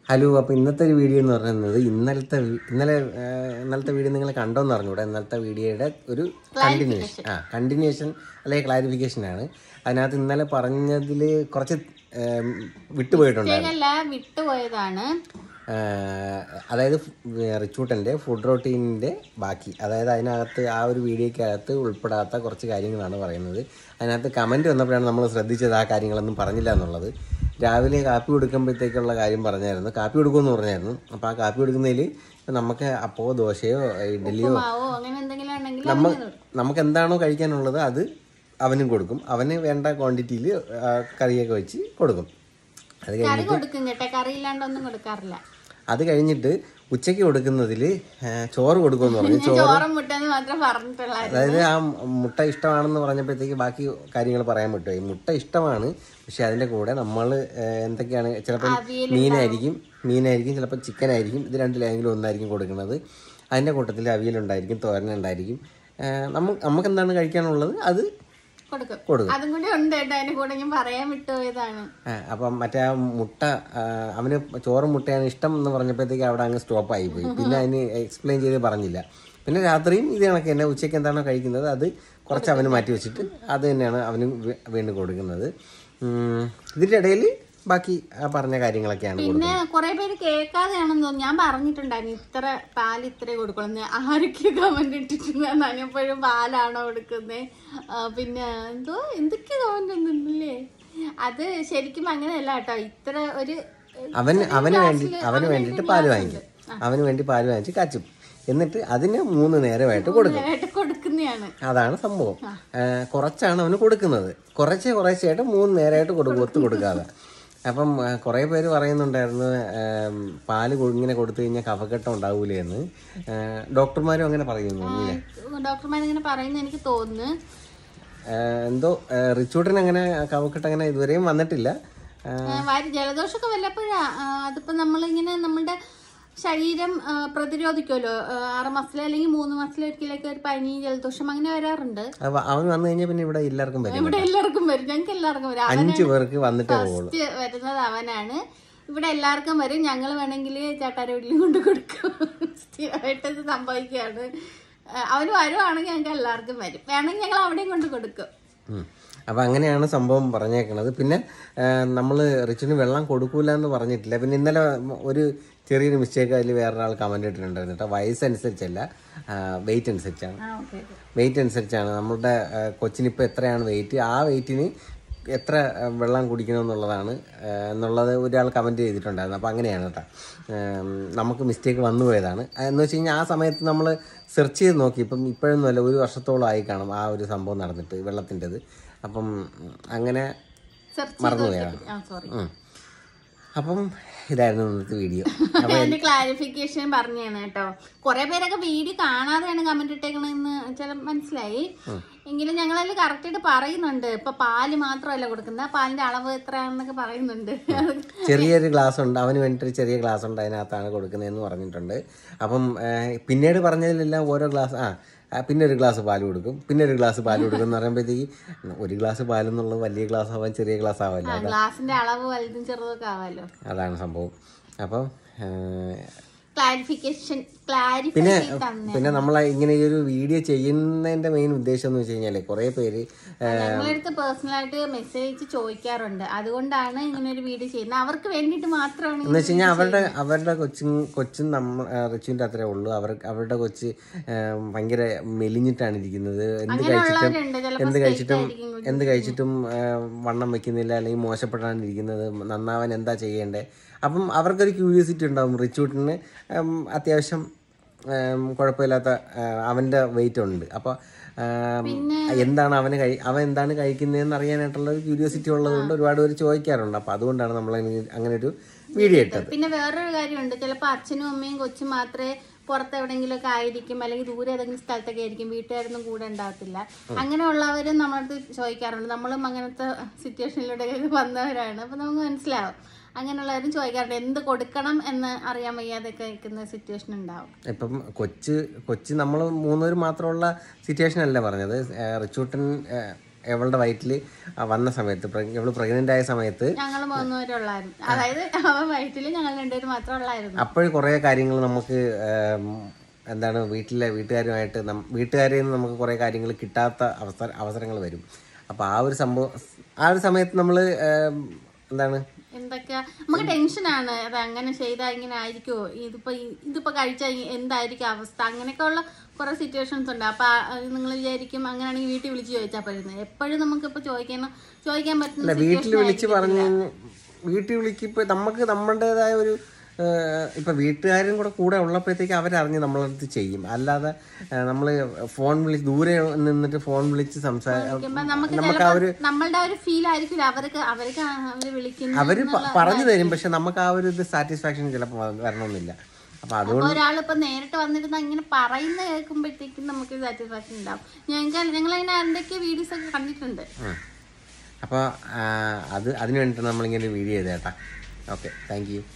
Hello അപ്പോൾ ഇന്നത്തെ ഒരു വീഡിയോ എന്ന് പറയുന്നത് ഇന്നലത്തെ വി- ഇന്നലെ ആ, ഇന്നലത്തെ വീഡിയോ നിങ്ങൾ കണ്ടോന്ന് അറിഞ്ഞൂടെ ഇന്നലത്തെ വീഡിയോയുടെ ഒരു കണ്ടിന്യൂഷൻ ആ കണ്ടിന്യൂഷൻ അല്ലെങ്കിൽ ക്ലാരിഫിക്കേഷൻ ആണ് അതിനകത്ത് ഇന്നലെ പറഞ്ഞതിൽ കുറച്ച് ഏം, വിട്ടുപോയിട്ടുണ്ടായിരുന്നു അല്ല വിട്ടുപോയതാണ് ആ, അതായത് റിച്ചൂട്ടൻ്റെ ഫുഡ് റൊട്ടീനിൻ്റെ ബാക്കി അതായത് അതിനകത്ത് ആ ഒരു വീഡിയോക്കകത്ത് ഉൾപ്പെടാത്ത കുറച്ച് കാര്യങ്ങളാണ് പറയുന്നത് അതിനകത്ത് കമൻറ്റ് വന്നപ്പോഴാണ് നമ്മൾ ശ്രദ്ധിച്ചത് ആ കാര്യങ്ങളൊന്നും പറഞ്ഞില്ല എന്നുള്ളത് രാവിലെ കാപ്പി കൊടുക്കുമ്പോഴത്തേക്കുള്ള കാര്യം പറഞ്ഞായിരുന്നു കാപ്പി കൊടുക്കുമെന്ന് പറഞ്ഞായിരുന്നു അപ്പോൾ ആ കാപ്പി കൊടുക്കുന്നതിൽ നമുക്ക് അപ്പോ ദോശയോ ഇഡ്ഡലിയോ മാവോ അങ്ങനെ എന്തെങ്കിലും ഉണ്ടെങ്കിൽ നമ്മ നമുക്ക് എന്താണോ കഴിക്കാനുള്ളത് അത് അവനും കൊടുക്കും അവന് വേണ്ട ക്വാണ്ടിറ്റിയിൽ കറിയൊക്കെ വെച്ച് കൊടുക്കും അത് കഴിഞ്ഞ് കറി കൊടുക്കും കേട്ടെ കറി ഇല്ലാണ്ടൊന്നും കൊടുക്കാറില്ല അത് കഴിഞ്ഞിട്ട് ഉച്ചയ്ക്ക് കൊടുക്കുന്നതിൽ ചോറ് കൊടുക്കുമെന്ന് പറഞ്ഞു ചോറ് ചോറും മുട്ടെന്ന് മാത്രം പറഞ്ഞിട്ടുള്ളായിരുന്നു അതായത് ആ മുട്ട ഇഷ്ടമാണെന്ന് പറഞ്ഞപ്പോഴത്തേക്ക് ബാക്കി കാര്യങ്ങൾ പറയാൻ പറ്റുമോ മുട്ട ഇഷ്ടമാണ് പക്ഷെ അതിൻ്റെ കൂടെ നമ്മൾ എന്തൊക്കെയാണ് ചിലപ്പോൾ മീനായിരിക്കും മീനായിരിക്കും ചിലപ്പോൾ ചിക്കൻ ആയിരിക്കും ഇത് രണ്ടിലേതെങ്കിലും ഒന്നായിരിക്കും കൊടുക്കുന്നത് അതിൻ്റെ കൂട്ടത്തിൽ അവിയലുണ്ടായിരിക്കും തോരൻ ഉണ്ടായിരിക്കും നമ്മൾ നമുക്ക് എന്താണ് കഴിക്കാനുള്ളത് അത് കൊടുക്കും കൊടുക്കും അതും കൂടി ഉണ്ട് കേട്ടോ അതിന്റെ കൂടെ ഞാൻ പറയാൻ വിട്ടുപോയതാണ് ആ, അപ്പം മറ്റേ ആ മുട്ട ആ, അവന് ചോറും മുട്ടയാണ് ഇഷ്ടം എന്ന് പറഞ്ഞപ്പോഴത്തേക്ക് അവിടെ അങ്ങ് സ്റ്റോപ്പ് ആയി പോയി പിന്നെ അതിന് എക്സ്പ്ലെയിൻ ചെയ്ത് പറഞ്ഞില്ല പിന്നെ രാത്രിയും ഇത് കണക്ക് തന്നെ ഉച്ചയ്ക്ക് എന്താണോ കഴിക്കുന്നത് അത് കുറച്ച് അവന് മാറ്റി വെച്ചിട്ട് അത് തന്നെയാണ് അവന് വീ- വീണ്ടും കൊടുക്കുന്നത് ഉം, ഇതിൻ്റെ ഇടയിൽ ബാക്കി ആ പറഞ്ഞ കാര്യങ്ങളൊക്കെയാണ് കൊടുക്കുന്നത് പിന്നെ കുറെ പേര് കേൾക്കാതെയാണെന്ന് തോന്നുന്നു ഞാൻ പറഞ്ഞിട്ടുണ്ടായിരുന്നു ഇത്ര പാൽ ഇത്രേ കൊടുക്കണം ആരൊക്കെ കമന്റ് ഇട്ടിട്ടുണ്ടെന്നാണ് എപ്പോഴും പാലാണോ കൊടുക്കുന്നത് പിന്നെ എന്തോ എന്തൊക്കെ കമന്റ് ഒന്നുമില്ലേ അത് ശരിക്കും അങ്ങനെയല്ല കേട്ടോ ഇത്ര ഒരു അവൻ അവന് വേണ്ടി അവന് വേണ്ടിയിട്ട് പാല് വാങ്ങിക്കും അവന് വേണ്ടി പാല് വാങ്ങിച്ച് കാച്ചും എന്നിട്ട് അതിന് മൂന്ന് നേരമായിട്ട് കൊടുക്കും ആയിട്ട് കൊടുക്കുന്നതാണ് അതാണ് സംഭവം ആ, കുറച്ചാണ് അവന് കൊടുക്കുന്നത് കുറച്ചേ കുറച്ചായിട്ട് മൂന്ന് നേരമായിട്ട് കൊടുക്കും ഒത്തു കൊടുക്കാതെ അപ്പം ആ, കുറേ പേര് പറയുന്നുണ്ടായിരുന്നു ആം, പാല് കൊ- ഇങ്ങനെ കൊടുത്തു കഴിഞ്ഞാൽ കഫക്കെട്ടം ഉണ്ടാവൂലേ എന്ന് ആ, ഡോക്ടർമാരും അങ്ങനെ പറയുന്നു ഇല്ലേ ഡോക്ടർമാർ ഇങ്ങനെ പറയുന്നത് എനിക്ക് തോന്നുന്നു ആ, എന്തോ ആ, റിച്ചൂട്ടിന് അങ്ങനെ കഫക്കെട്ട് അങ്ങനെ ഇതുവരെയും വന്നിട്ടില്ല ആ, ആ, വാരി ജലദോഷമൊക്കെ വല്ലപ്പോഴാ ആ, അതിപ്പോ നമ്മളിങ്ങനെ നമ്മളുടെ ശരീരം ആ, പ്രതിരോധിക്കുമല്ലോ ആ, ആറ് മാസത്തിലെ അല്ലെങ്കിൽ മൂന്ന് മാസത്തിലൊരിക്കലൊക്കെ ഒരു പനി ജലദോഷം അങ്ങനെ വരാറുണ്ട് അവ- അവൻ വന്നു കഴിഞ്ഞാൽ പിന്നെ ഇവിടെ എല്ലാവർക്കും വരും ഇവിടെ എല്ലാവർക്കും വരും ഞങ്ങൾക്ക് എല്ലാവർക്കും വരും അഞ്ചു പേർക്ക് വന്നിട്ടേ പോകുള്ളൂ ഫസ്റ്റ് വരുന്നത് അവനാണ് ഇവിടെ എല്ലാവർക്കും വരും ഞങ്ങൾ വേണമെങ്കിൽ ചേട്ടാരെ വീട്ടിലും കൊണ്ട് കൊടുക്കും സ്ഥിരമായിട്ട് ഇത് സംഭവിക്കുകയാണ് ആ, അവന് വരുവാണെങ്കിൽ ഞങ്ങൾക്ക് എല്ലാവർക്കും വരും വേണമെങ്കിൽ ഞങ്ങൾ അവിടെയും കൊണ്ട് കൊടുക്കും ഉം. അപ്പൊ അങ്ങനെയാണ് സംഭവം പറഞ്ഞേക്കണത് പിന്നെ നമ്മൾ റിച്ചിന് വെള്ളം കൊടുക്കൂല എന്ന് പറഞ്ഞിട്ടില്ല പിന്നെ ഇന്നലെ ഒരു ചെറിയൊരു മിസ്റ്റേക്ക് അതിൽ വേറൊരാൾ കമന്റ് ഇട്ടിട്ടുണ്ടായിരുന്നു കേട്ടോ വയസ്സനുസരിച്ചല്ല വെയിറ്റ് അനുസരിച്ചാണ് വെയിറ്റ് അനുസരിച്ചാണ് നമ്മുടെ ആ, കൊച്ചിനിപ്പോൾ എത്രയാണ് വെയിറ്റ് ആ വെയിറ്റിന് എത്ര ആ, വെള്ളം കുടിക്കണം എന്നുള്ളതാണ് ആ, എന്നുള്ളത് ഒരാൾ കമൻറ്റ് ചെയ്തിട്ടുണ്ടായിരുന്നു അപ്പോൾ അങ്ങനെയാണ് കേട്ടോ ഉം, നമുക്ക് മിസ്റ്റേക്ക് വന്നു പോയതാണ് ആ, എന്ന് വെച്ച് കഴിഞ്ഞാൽ ആ സമയത്ത് നമ്മൾ സെർച്ച് ചെയ്ത് നോക്കി ഇപ്പം ഇപ്പോഴൊന്നും അല്ല ഒരു വർഷത്തോളം ആയി കാണും ആ ഒരു സംഭവം നടന്നിട്ട് വെള്ളത്തിൻ്റെത് അപ്പം ഉം, അങ്ങനെ സെർച്ച് മറന്നുപോയാണ് ആ സോറി ഉം. അപ്പം ഇതായിരുന്നു ഇന്നത്തെ വീഡിയോ അതിന്റെ ക്ലാരിഫിക്കേഷൻ പറഞ്ഞാണ് കേട്ടോ കുറെ പേരൊക്കെ വീഡിയോ കാണാതെയാണ് കമന്റ് ഇട്ടേക്കണെന്ന് ചില മനസ്സിലായി എങ്കിലും ഞങ്ങളതിൽ കറക്റ്റ് ആയിട്ട് പറയുന്നുണ്ട് ഇപ്പൊ പാല് മാത്രമല്ല കൊടുക്കുന്നത് പാലിന്റെ അളവ് എത്രയാണെന്നൊക്കെ പറയുന്നുണ്ട് ചെറിയൊരു ഗ്ലാസ് ഉണ്ട് അവന് വേണ്ടിയിട്ട് ഒരു ചെറിയ ഗ്ലാസ് ഉണ്ട് അതിനകത്താണ് കൊടുക്കുന്നതെന്ന് പറഞ്ഞിട്ടുണ്ട് അപ്പം ഏഹ്, പിന്നീട് പറഞ്ഞതിലെല്ലാം ഓരോ ഗ്ലാസ് ആ ആ, പിന്നെ ഒരു ഗ്ലാസ് പാല് കൊടുക്കും പിന്നെ ഒരു ഗ്ലാസ് പാല് കൊടുക്കും എന്ന് പറയുമ്പോഴത്തേക്ക് ഒരു ഗ്ലാസ് പാൽ എന്നുള്ളത് വലിയ ഗ്ലാസ് ആവാൻ ചെറിയ ഗ്ലാസ് ആവല്ല ഗ്ലാസിന്റെ അളവ് വലുതും ചെറുതൊക്കെ ആവാലോ അതാണ് സംഭവം അപ്പം ഏഹ്, ക്ലാരിഫിക്കേഷൻ പിന്നെ ക്ലാരിഫിക്കേഷൻ തന്നെ പിന്നെ നമ്മൾ ഇങ്ങനെ ഈ ഒരു വീഡിയോ ചെയ്യുന്നതിന്റെ മെയിൻ ഉദ്ദേശം എന്ന് വെച്ച് കഴിഞ്ഞാൽ കുറേ പേര് ഏഹ്, ഞങ്ങളടുത്ത് പേഴ്സണലായിട്ട് മെസ്സേജ് അയച്ച് ചോദിക്കാറുണ്ട് അതുകൊണ്ടാണ് ഇങ്ങനെ ഒരു വീഡിയോ ചെയ്യുന്നത് അവർക്ക് വേണ്ടിയിട്ട് മാത്രമാണ് എന്ന് വെച്ച് കഴിഞ്ഞാൽ അവരുടെ അവരുടെ കൊച്ചും കൊച്ചും നമ്മ റിച്ചുവിൻ്റെ അത്രേ ഉള്ളൂ അവർ അവരുടെ കൊച്ച് ഏം, ഭയങ്കര മെലിഞ്ഞിട്ടാണ് ഇരിക്കുന്നത് എന്ത് കഴിച്ചിട്ടും ഉള്ളവരുണ്ട് ചിലപ്പോൾ എന്ത് കഴിച്ചിട്ടും എന്ത് കഴിച്ചിട്ടും ഏം, വണ്ണം വെക്കുന്നില്ല അല്ലെങ്കിൽ മോശപ്പെട്ടാണ് ഇരിക്കുന്നത് നന്നാവാൻ എന്താ ചെയ്യേണ്ടത് അപ്പം അവർക്കൊരു ക്യൂരിയോസിറ്റി ഉണ്ടാവും റിച്ചൂട്ടിന് ഏം, അത്യാവശ്യം ഏം, കുഴപ്പമില്ലാത്ത ഏ, അവൻ്റെ വെയിറ്റ് ഉണ്ട് അപ്പോൾ എന്താണ് അവന് കഴി അവൻ എന്താണ് കഴിക്കുന്നതെന്ന് അറിയാനായിട്ടുള്ള ഒരു ക്യൂരിയോസിറ്റി ഉള്ളതുകൊണ്ട് ഒരുപാട് പേര് ചോദിക്കാറുണ്ട് അപ്പോൾ അതുകൊണ്ടാണ് നമ്മൾ അങ്ങനെ ഒരു വീഡിയോ ഇട്ടത് പിന്നെ വേറൊരു കാര്യമുണ്ട് ചിലപ്പോൾ അച്ഛനും അമ്മയും കൊച്ചും മാത്രമേ പുറത്ത് എവിടെയെങ്കിലും ഒക്കെ ആയിരിക്കും അല്ലെങ്കിൽ ദൂരെ ഏതെങ്കിലും സ്ഥലത്തൊക്കെ ആയിരിക്കും വീട്ടുകാരൊന്നും കൂടെ ഉണ്ടാകത്തില്ല അങ്ങനെയുള്ളവരും നമ്മളടുത്ത് ചോദിക്കാറുണ്ട് നമ്മളും അങ്ങനത്തെ സിറ്റുവേഷനിലൂടെ വന്നവരാണ് അപ്പൊ നമുക്ക് മനസ്സിലാവും അങ്ങനെയുള്ളവരും ചോദിക്കാറുണ്ട് എന്ത് കൊടുക്കണം എന്ന് അറിയാൻ വയ്യാതെയൊക്കെ നിൽക്കുന്ന സിറ്റുവേഷൻ ഉണ്ടാവും ഇപ്പം കൊച്ച് കൊച്ച് നമ്മൾ മൂന്നുപേർ മാത്രമുള്ള സിറ്റുവേഷൻ അല്ല പറഞ്ഞത് ഏഹ് റിച്ചൂട്ടൻ ഏഹ് ഇവളുടെ വയറ്റിൽ വന്ന സമയത്ത് പ്രഗ്- ഇവള് പ്രഗ്നന്റ് ആയ സമയത്ത് ഞങ്ങൾ മൂന്നുപേരും ഉള്ളായിരുന്നു അതായത് അവൻ വയറ്റില് ഞങ്ങൾ രണ്ടുപേരും മാത്രം ഉള്ളായിരുന്നു അപ്പോഴും കുറേ കാര്യങ്ങൾ നമുക്ക് ഏം, എന്താണ് വീട്ടിലെ വീട്ടുകാരുമായിട്ട് നം- വീട്ടുകാരിൽ നിന്ന് നമുക്ക് കുറേ കാര്യങ്ങൾ കിട്ടാത്ത അവസര അവസരങ്ങൾ വരും അപ്പോൾ ആ ഒരു സംഭവം ആ ഒരു സമയത്ത് നമ്മൾ എന്താണ് എന്തൊക്കെയാ നമുക്ക് ടെൻഷനാണ് അത് അങ്ങനെ ചെയ്താൽ ഇങ്ങനെ ആയിരിക്കുമോ ഇതിപ്പോ ഈ- ഇതിപ്പോ കഴിച്ചാൽ എന്തായിരിക്കും അവസ്ഥ അങ്ങനെയൊക്കെ ഉള്ള കുറെ സിറ്റുവേഷൻസ് ഉണ്ട് അപ്പൊ നിങ്ങൾ വിചാരിക്കും അങ്ങനെയാണെങ്കിൽ വീട്ടിൽ വിളിച്ച് ചോദിച്ചാൽ പറ്റുന്നത് എപ്പോഴും നമുക്കിപ്പോ ചോദിക്കണം ചോദിക്കാൻ പറ്റുന്ന വീട്ടിൽ situation വിളിച്ച് പറഞ്ഞു വീട്ടിൽ വിളിക്കിപ്പോൾ നമുക്ക് നമ്മുടേതായ ഒരു ഏഹ്, ഇപ്പൊ വീട്ടുകാരും കൂടെ കൂടെ ഉള്ളപ്പോഴത്തേക്ക് അവരറിഞ്ഞ് നമ്മളടുത്ത് ചെയ്യും അല്ലാതെ നമ്മൾ ഫോൺ വിളിച്ച് ദൂരെ നിന്നിട്ട് ഫോൺ വിളിച്ച് സംസാരിക്കുമ്പോൾ ആയിരിക്കുമ്പോ നമുക്ക് നമുക്ക് ആ ഒരു നമ്മളുടെ ആ ഒരു ഫീൽ ആയിരിക്കില്ല അവർക്ക് അവർക്ക് അവര് വിളിക്കുന്നു അവര് പ- പറഞ്ഞു തരും പക്ഷെ നമുക്ക് ആ ഒരു ഇത് സാറ്റിസ്ഫാക്ഷൻ ചിലപ്പോൾ വരണമെന്നില്ല അപ്പൊ അതുകൊണ്ട് അപ്പൊ ഒരാളിപ്പോ നേരിട്ട് വന്നിരുന്ന ഇങ്ങനെ പറയുന്ന കേൾക്കുമ്പോഴത്തേക്കും നമുക്ക് സാറ്റിസ്ഫാക്ഷൻ ഉണ്ടാവും ഞങ്ങൾ ഞങ്ങൾ അങ്ങനെ എന്തൊക്കെ വീഡിയോസ് ഒക്കെ കണ്ടിട്ടുണ്ട് അപ്പോൾ അത് അതിന് വേണ്ടിയിട്ടാണ് നമ്മളിങ്ങനെ ഒരു വീഡിയോ ചെയ്തേട്ടാ ഓക്കെ താങ്ക് യു